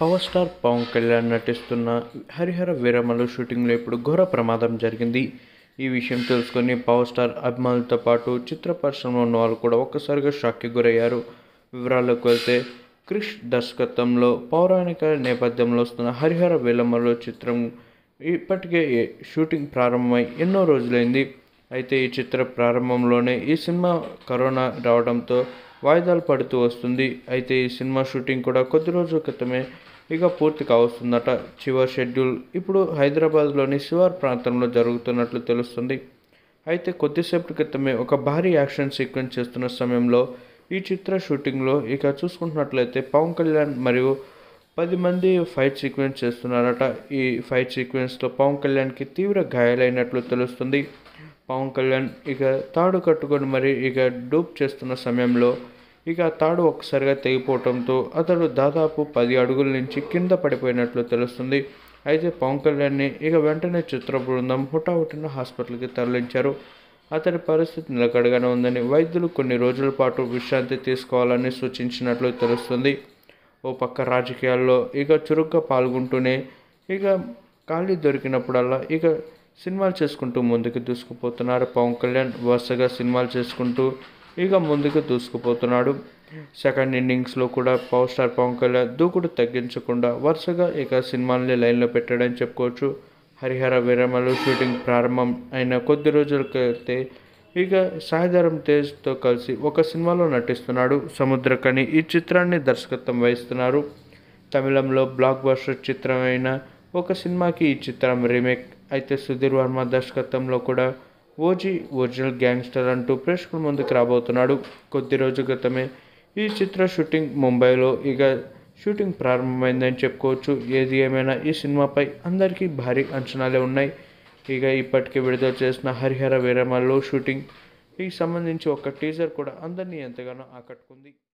power star Pawan Kalyan నటిస్తున్న హరిహర వీరమలు షూటింగ్లో ఇప్పుడు ఘోర ప్రమాదం జరిగింది ఈ విషయం తెలుసుకొని పవర్ స్టార్ అభిమానులతో పాటు చిత్ర పరిశ్రమలో ఉన్న వాళ్ళు కూడా ఒక్కసారిగా షాక్కి గురయ్యారు వివరాల్లోకి వెళ్తే క్రిష్ దర్శకత్వంలో పౌరాణిక నేపథ్యంలో వస్తున్న హరిహర వీరమలు చిత్రం ఇప్పటికే షూటింగ్ ప్రారంభమై ఎన్నో రోజులైంది అయితే ఈ చిత్ర ప్రారంభంలోనే ఈ సినిమా కరోనా రావడంతో వాయిదాలు పడుతూ వస్తుంది అయితే ఈ సినిమా షూటింగ్ కూడా కొద్ది రోజుల క్రితమే ఇక పూర్తి కావస్తుందట చివరి షెడ్యూల్ ఇప్పుడు హైదరాబాద్లోని శివార్ ప్రాంతంలో జరుగుతున్నట్లు తెలుస్తుంది అయితే కొద్దిసేపటి క్రితమే ఒక భారీ యాక్షన్ సీక్వెన్స్ చేస్తున్న సమయంలో ఈ చిత్ర షూటింగ్లో ఇక చూసుకుంటున్నట్లయితే పవన్ కళ్యాణ్ మరియు పది మంది ఫైట్ సీక్వెన్స్ చేస్తున్నారట ఈ ఫైట్ సీక్వెన్స్లో పవన్ కళ్యాణ్కి తీవ్ర గాయాలైనట్లు తెలుస్తుంది పవన్ కళ్యాణ్ ఇక తాడు కట్టుకొని మరి ఇక డూప్ చేస్తున్న సమయంలో ఇక తాడు ఒక్కసారిగా తెగిపోవడంతో అతడు దాదాపు పది అడుగుల నుంచి కింద పడిపోయినట్లు తెలుస్తుంది అయితే పవన్ కళ్యాణ్ని ఇక వెంటనే చిత్ర బృందం హుటాహుటిన హాస్పిటల్కి తరలించారు అతడి పరిస్థితి నిలకడగానే ఉందని వైద్యులు కొన్ని రోజుల పాటు విశ్రాంతి తీసుకోవాలని సూచించినట్లు తెలుస్తుంది ఓ పక్క రాజకీయాల్లో ఇక చురుగ్గా పాల్గొంటూనే ఇక ఖాళీ దొరికినప్పుడల్లా ఇక సినిమాలు చేసుకుంటూ ముందుకు దూసుకుపోతున్నారు పవన్ కళ్యాణ్ వరుసగా సినిమాలు చేసుకుంటూ ఇక ముందుకు దూసుకుపోతున్నాడు సెకండ్ ఇన్నింగ్స్లో కూడా పవర్ స్టార్ పవన్ కళ్యాణ్ దూకుడు తగ్గించకుండా వరుసగా ఇక సినిమాల్ని లైన్లో పెట్టాడని చెప్పుకోవచ్చు హరిహర వీరమలు షూటింగ్ ప్రారంభం అయిన కొద్ది రోజులకైతే ఇక సాయిధరం తేజ్తో కలిసి ఒక సినిమాలో నటిస్తున్నాడు సముద్రకని ఈ చిత్రాన్ని దర్శకత్వం వహిస్తున్నారు తమిళంలో బ్లాక్ బస్టర్ చిత్రమైన ఒక సినిమాకి ఈ చిత్రం రీమేక్ అయితే సుధీర్ వర్మ దర్శకత్వంలో కూడా ఓజీ ఒరిజినల్ గ్యాంగ్స్టర్ అంటూ ప్రేక్షకుల ముందుకు రాబోతున్నాడు కొద్ది రోజుల క్రితమే ఈ చిత్ర షూటింగ్ ముంబైలో ఇక షూటింగ్ ప్రారంభమైందని చెప్పుకోవచ్చు ఏది ఏమైనా ఈ సినిమాపై అందరికీ భారీ అంచనాలే ఉన్నాయి ఇక ఇప్పటికే విడుదల చేసిన హరిహర వీరమల్లో షూటింగ్ ఈ సంబంధించి ఒక టీజర్ కూడా అందరినీ ఎంతగానో ఆకట్టుకుంది